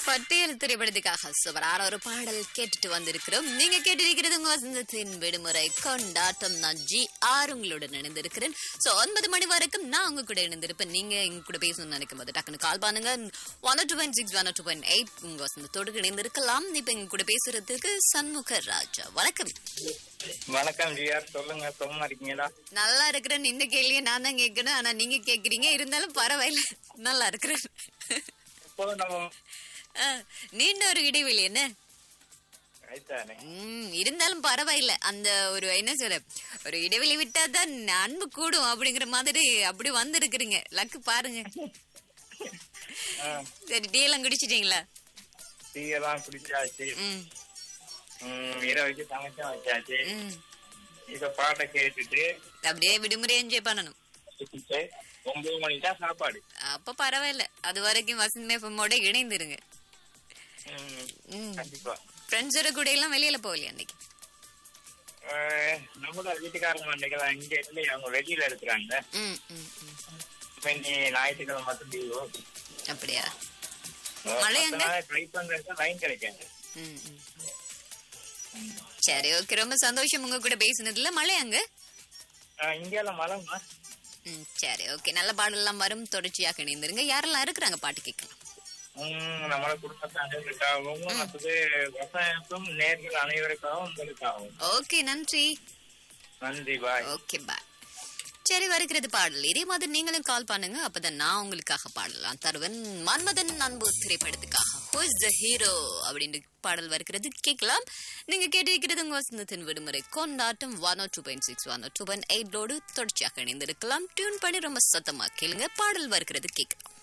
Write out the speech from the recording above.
பட்டியல் திரைப்படத்துக்காக சுவரான ஒரு பாடல் கேட்டுட்டு வந்திருக்கிறோம் நீங்க கேட்டிருக்கிறது உங்க வசந்தத்தின் விடுமுறை கொண்டாட்டம் நான் ஜி ஆர் உங்களுடன் இணைந்திருக்கிறேன் சோ ஒன்பது மணி வரைக்கும் நான் உங்க கூட இணைந்திருப்பேன் நீங்க எங்க கூட பேசணும்னு நினைக்கும் போது டக்குனு கால் பண்ணுங்க one two point six one two point eight உங்க வசந்தத்தோடு இணைந்திருக்கலாம் இப்ப எங்க கூட பேசுறதுக்கு சண்முக ராஜா வணக்கம் வணக்கம் ஜிஆர் சொல்லுங்க சும்மா இருக்கீங்களா நல்லா இருக்கிறேன் இந்த கேள்வியை நான் தான் கேட்கணும் ஆனா நீங்க கேக்குறீங்க இருந்தாலும் பரவாயில்ல நல்லா இருக்கிறேன் இப்போ நம்ம ஆ, நீண்ட ஒரு இடைவெளி என்ன ரைட்டானே ம், இருந்தாலும் பரவாயில்ல அந்த ஒரு என்ன சொல்ற ஒரு இடைவெளி விட்டாதான் அன்பு கூடும் அப்படிங்கிற மாதிரி அப்படி வந்திருக்கிறீங்க லக்கு பாருங்க சரி டீ எல்லாம் குடிச்சிட்டீங்களா டீ எல்லாம் குடிச்சாச்சு ம் ம், இரவுக்கு சமைச்சும் வச்சாச்சு ம் இப்ப பாட்டை கேட்டுட்டு அப்படியே விடுமுறை என்ஜாய் பண்ணணும் சுத்திட்டு ஒன்பது மணிக்கு தான் சாப்பாடு அப்ப பரவாயில்ல அது வரைக்கும் வசந்த் மேஃபமோட இணைந்துருங்க ம், ம் கண்டிப்பா ஃப்ரெண்ட்ஸோட கூட எல்லாம் வெளியில போகலையா அன்னைக்கு அஹ், நம்மளோட வீட்டுக்காரங்க அன்னைக்கு இங்க இல்லையே அவங்க வெளியில இருக்கிறாங்க ம் ம் ம் இப்ப இன்னி ஞாயிற்றுக்கிழமை மட்டும் லீவு அப்படியா மழை அங்க? ட்ரை பண்றதுக்கு லைன் கிடைக்காது ம் ம் சரி ஓகே ரொம்ப சந்தோஷம் உங்க கூட பேசினதுல மழை அங்க அஹ், இங்கெல்லாம் மழைமா ம் சரி ஓகே நல்ல பாடலாம் வரும் தொடர்ச்சியாக இணைந்திருங்க யாரெல்லாம் இருக்கிறாங்க பாட்டு கேட்கலாம் ம், நம்மள குடும்பத்தை அனைவருக்காகவும் மற்றது விவசாயத்தும் நேர்கள் அனைவருக்காகவும் உங்களுக்காகவும் ஓகே நன்றி நன்றி பாய் ஓகே பாய் சரி வருகிறது பாடல் இதே மாதிரி நீங்களும் கால் பண்ணுங்க அப்பதான் நான் உங்களுக்காக பாடலாம் தருவன் மன்மதன் அன்பு திரைப்படத்துக்காக ஹூஸ் த ஹீரோ அப்படின்னு பாடல் வருகிறது கேட்கலாம் நீங்க கேட்டிருக்கிறது உங்க வசந்தத்தின் விடுமுறை கொண்டாட்டம் one two point six one two point எயிட்டோடு தொடர்ச்சியாக இணைந்திருக்கலாம் டியூன் பண்ணி ரொம்ப சத்தமா கேளுங்க பாடல் வருகிறது கேட்கலாம்